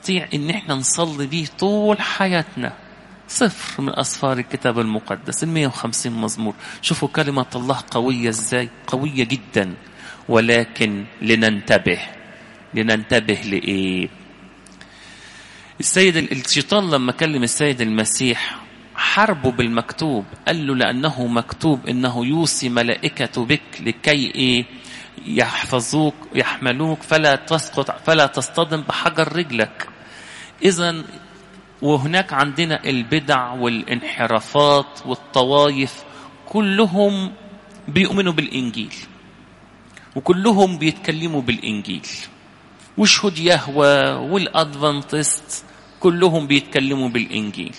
نستطيع ان احنا نصلي بيه طول حياتنا صفر من أسفار الكتاب المقدس ال 150 مزمور شوفوا كلمة الله قوية ازاي قوية جدا ولكن لننتبه لننتبه لإيه السيد الشيطان لما كلم السيد المسيح حربه بالمكتوب قال له لأنه مكتوب إنه يوصي ملائكة بك لكي إيه يحفظوك يحملوك فلا تسقط فلا تصطدم بحجر رجلك إذا وهناك عندنا البدع والانحرافات والطوايف كلهم بيؤمنوا بالإنجيل وكلهم بيتكلموا بالإنجيل وشهود يهوى والأدفنتست كلهم بيتكلموا بالإنجيل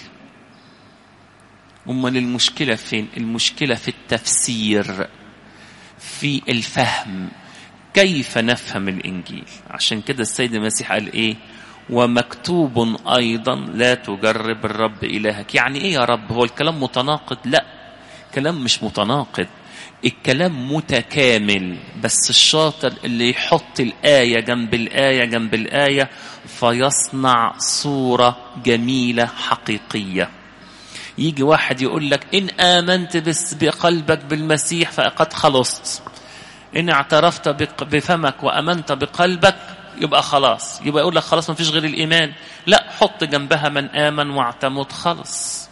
أمال المشكلة فين؟ المشكلة في التفسير في الفهم كيف نفهم الإنجيل عشان كده السيد المسيح قال إيه ومكتوب أيضا لا تجرب الرب إلهك يعني إيه يا رب هو الكلام متناقض لا كلام مش متناقض الكلام متكامل بس الشاطر اللي يحط الآية جنب الآية جنب الآية فيصنع صورة جميلة حقيقية يجي واحد يقول لك إن آمنت بس بقلبك بالمسيح فقد خلصت إن اعترفت بفمك وأمنت بقلبك يبقى خلاص يبقى يقول لك خلاص ما فيش غير الإيمان لا حط جنبها من آمن واعتمد خلص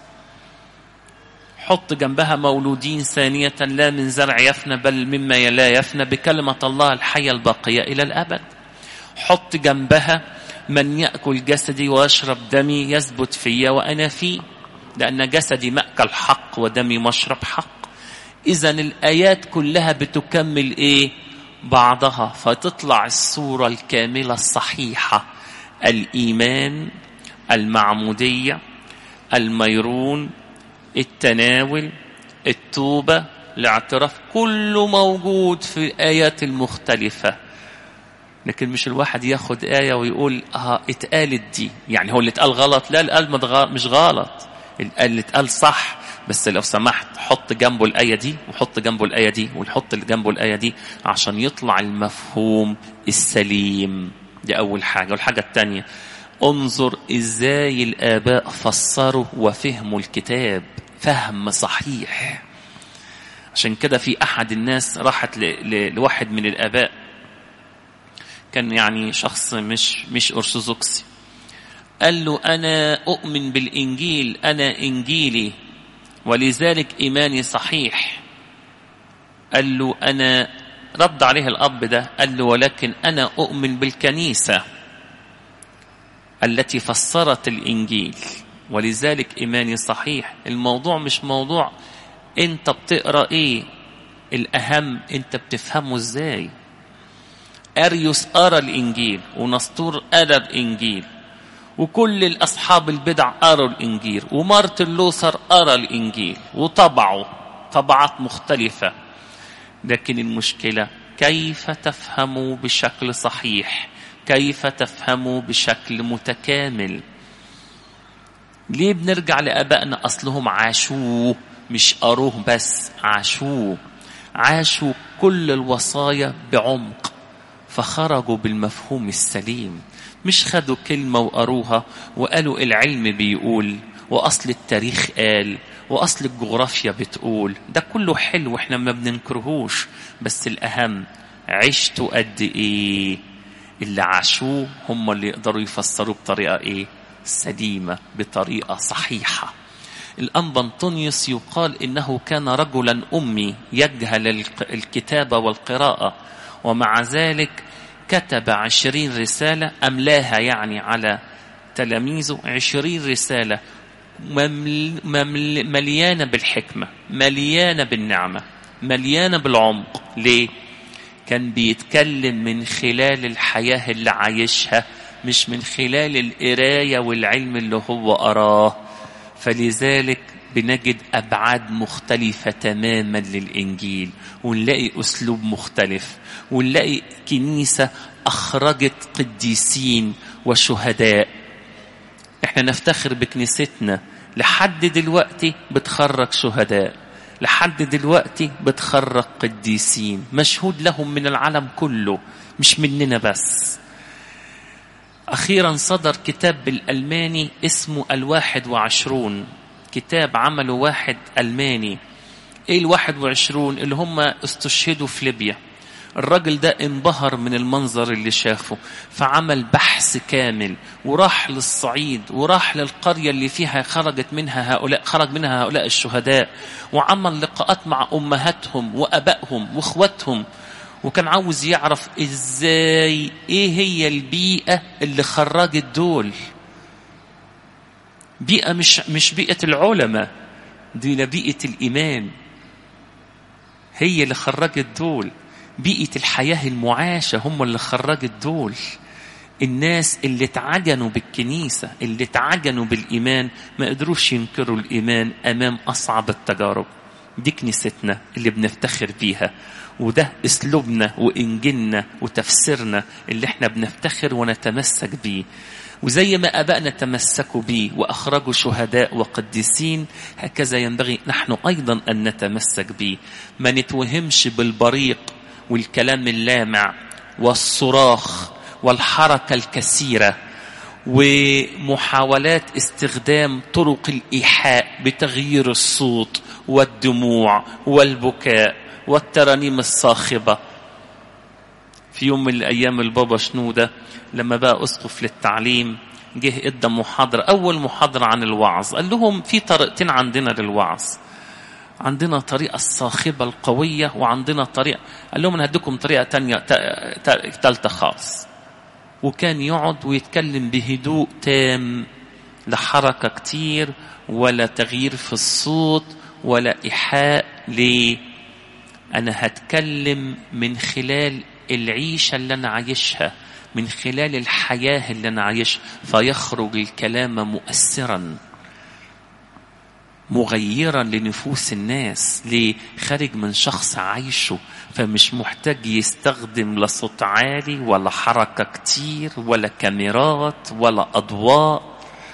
حط جنبها مولودين ثانية لا من زرع يفنى بل مما لا يفنى بكلمة الله الحية الباقية إلى الأبد حط جنبها من يأكل جسدي ويشرب دمي يثبت في وأنا فيه لأن جسدي مأكل حق ودمي مشرب حق إذا الآيات كلها بتكمل إيه بعضها فتطلع الصورة الكاملة الصحيحة الإيمان المعمودية الميرون التناول التوبة الاعتراف كله موجود في الآيات المختلفة لكن مش الواحد ياخد آية ويقول اه اتقالت دي يعني هو اللي اتقال غلط لا اللي قال مش غلط اللي اتقال صح بس لو سمحت حط جنبه الآية دي وحط جنبه الآية دي وحط جنبه الآية دي عشان يطلع المفهوم السليم دي أول حاجة والحاجة الثانية انظر ازاي الآباء فسروا وفهموا الكتاب فهم صحيح عشان كده في أحد الناس راحت لواحد من الآباء كان يعني شخص مش مش أرثوذكسي قال له أنا أؤمن بالإنجيل أنا إنجيلي ولذلك إيماني صحيح قال له أنا رد عليه الأب ده قال له ولكن أنا أؤمن بالكنيسة التي فسرت الإنجيل ولذلك إيماني صحيح الموضوع مش موضوع أنت بتقرأ إيه الأهم أنت بتفهمه إزاي أريوس قرأ الإنجيل ونسطور قرأ الإنجيل وكل الأصحاب البدع قرأوا الإنجيل ومارتن لوثر قرأ الإنجيل وطبعوا طبعات مختلفة لكن المشكلة كيف تفهموا بشكل صحيح كيف تفهموا بشكل متكامل ليه بنرجع لآبائنا أصلهم عاشوه مش قروه بس عاشوه عاشوا كل الوصايا بعمق فخرجوا بالمفهوم السليم مش خدوا كلمة وقروها وقالوا العلم بيقول وأصل التاريخ قال وأصل الجغرافيا بتقول ده كله حلو احنا ما بننكرهوش بس الأهم عشتوا قد إيه اللي عاشوه هم اللي يقدروا يفسروا بطريقة إيه سليمة بطريقة صحيحة الأنبا أنطونيوس يقال إنه كان رجلا أمي يجهل الكتابة والقراءة ومع ذلك كتب عشرين رسالة أملاها يعني على تلاميذه عشرين رسالة ممل ممل مليانة بالحكمة مليانة بالنعمة مليانة بالعمق ليه؟ كان بيتكلم من خلال الحياة اللي عايشها مش من خلال القراية والعلم اللي هو قراه فلذلك بنجد أبعاد مختلفة تماما للإنجيل ونلاقي أسلوب مختلف ونلاقي كنيسة أخرجت قديسين وشهداء احنا نفتخر بكنيستنا لحد دلوقتي بتخرج شهداء لحد دلوقتي بتخرج قديسين مشهود لهم من العالم كله مش مننا بس أخيرا صدر كتاب بالألماني اسمه الواحد وعشرون كتاب عمله واحد ألماني إيه الواحد وعشرون اللي هم استشهدوا في ليبيا الراجل ده انبهر من المنظر اللي شافه فعمل بحث كامل وراح للصعيد وراح للقرية اللي فيها خرجت منها هؤلاء خرج منها هؤلاء الشهداء وعمل لقاءات مع أمهاتهم وأبائهم وإخواتهم وكان عاوز يعرف ازاي ايه هي البيئة اللي خرجت دول بيئة مش مش بيئة العلماء دي بيئة الإيمان هي اللي خرجت دول بيئة الحياة المعاشة هم اللي خرجت دول الناس اللي اتعجنوا بالكنيسة اللي اتعجنوا بالإيمان ما قدروش ينكروا الإيمان أمام أصعب التجارب دي كنيستنا اللي بنفتخر بيها وده اسلوبنا وانجيلنا وتفسيرنا اللي احنا بنفتخر ونتمسك بيه وزي ما ابائنا تمسكوا بيه واخرجوا شهداء وقديسين هكذا ينبغي نحن ايضا ان نتمسك بيه ما نتوهمش بالبريق والكلام اللامع والصراخ والحركه الكثيره ومحاولات استخدام طرق الايحاء بتغيير الصوت والدموع والبكاء والترانيم الصاخبة في يوم من الأيام البابا شنودة لما بقى أسقف للتعليم جه ادى محاضرة أول محاضرة عن الوعظ قال لهم في طريقتين عندنا للوعظ عندنا طريقة الصاخبة القوية وعندنا طريقة قال لهم أنا هديكم طريقة تانية تالتة خالص وكان يقعد ويتكلم بهدوء تام لا حركة كتير ولا تغيير في الصوت ولا إيحاء ليه أنا هتكلم من خلال العيشة اللي أنا عايشها من خلال الحياة اللي أنا عايشها فيخرج الكلام مؤثرا مغيرا لنفوس الناس ليه خارج من شخص عايشه فمش محتاج يستخدم لا صوت عالي ولا حركة كتير ولا كاميرات ولا أضواء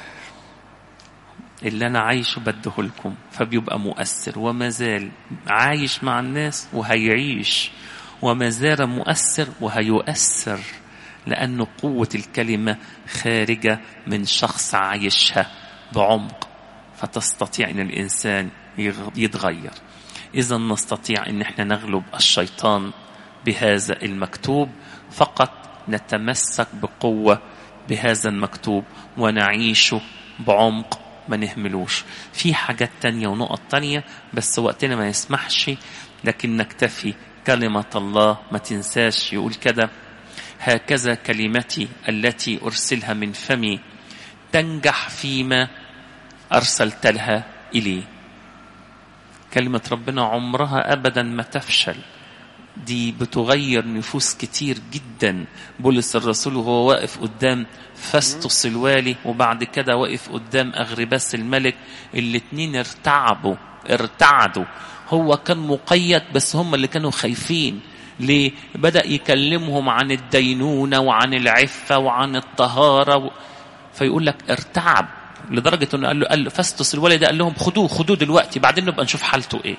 اللي أنا عايشه بده لكم فبيبقى مؤثر وما زال عايش مع الناس وهيعيش وما زال مؤثر وهيؤثر لأنه قوة الكلمة خارجة من شخص عايشها بعمق فتستطيع أن الإنسان يتغير إذا نستطيع أن احنا نغلب الشيطان بهذا المكتوب فقط نتمسك بقوة بهذا المكتوب ونعيشه بعمق ما نهملوش في حاجات تانية ونقط تانية بس وقتنا ما يسمحش لكن نكتفي كلمة الله ما تنساش يقول كده هكذا كلمتي التي أرسلها من فمي تنجح فيما أرسلت لها إليه كلمة ربنا عمرها أبدا ما تفشل دي بتغير نفوس كتير جدا بولس الرسول وهو واقف قدام فاستوس الوالي وبعد كده واقف قدام أغرباس الملك الاتنين ارتعبوا ارتعدوا هو كان مقيد بس هم اللي كانوا خايفين ليه بدأ يكلمهم عن الدينونة وعن العفة وعن الطهارة و... فيقول لك ارتعب لدرجة انه قال له, قال له فاستوس الوالي ده قال لهم خدوه خدوه دلوقتي بعدين نبقى نشوف حالته ايه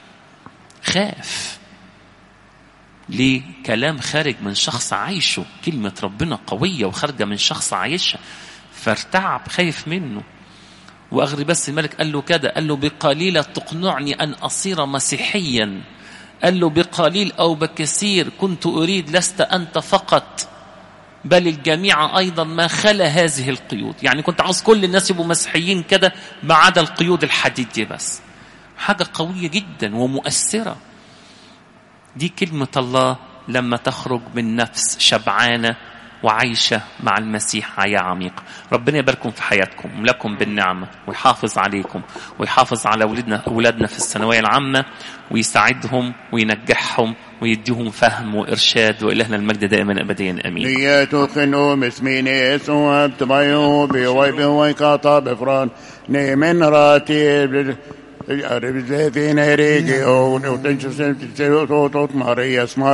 خاف ليه كلام خارج من شخص عايشه كلمة ربنا قوية وخارجة من شخص عايشها فارتعب خايف منه وأغرباس الملك قال له كده قال له بقليل تقنعني أن أصير مسيحيا قال له بقليل أو بكثير كنت أريد لست أنت فقط بل الجميع أيضا ما خلا هذه القيود يعني كنت عاوز كل الناس يبقوا مسيحيين كده ما عدا القيود الحديد دي بس حاجة قوية جدا ومؤثرة دي كلمة الله لما تخرج من نفس شبعانة وعايشة مع المسيح حياة عميقة ربنا يباركم في حياتكم ولكم بالنعمة ويحافظ عليكم ويحافظ على أولادنا, أولادنا في الثانوية العامة ويساعدهم وينجحهم ويديهم فهم وإرشاد وإلهنا المجد دائما أبديا أمين ليتوخنوا مسميني سواب تبايو بيوي بيوي كاطا بفران نيمن راتي ربزي في نيريجي او تنشو سنتي ماريا